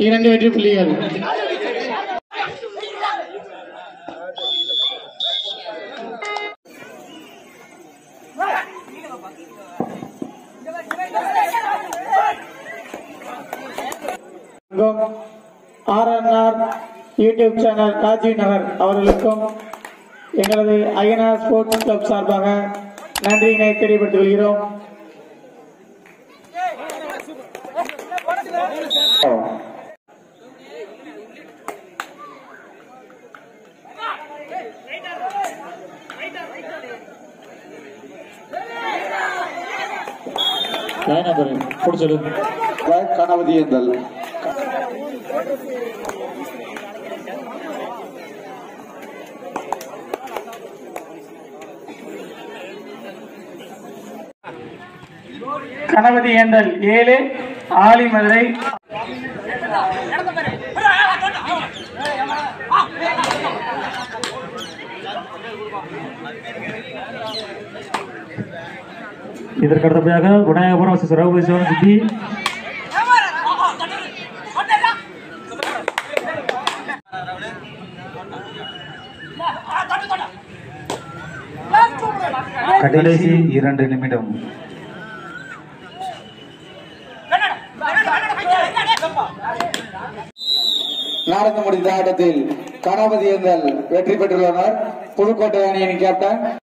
இரண்டு வெற்றி புள்ளிகள் RNR YouTube channel Rajiv Nagar அவர்களுக்கும் எங்களது ஐஎன்ஆர் ஸ்போர்ட்ஸ் கிளப் சார்பாக நன்றியினை தெரியப்படுத்திக் கொள்கிறோம் பிடிச்சது கணபதி என்றல் கணபதி ஏந்தல் ஏழு ஆலி மதுரை இதற்கு அடுத்தபடியாக விநாயகபுரம் வர்சஸ் ரகுபதி சிவன் சித்தி கடைசி இரண்டு நிமிடம் நடந்து முடிந்த ஆட்டத்தில் கணபதி என்றல் வெற்றி பெற்றுள்ளனர் புதுக்கோட்டை அணியின் கேப்டன்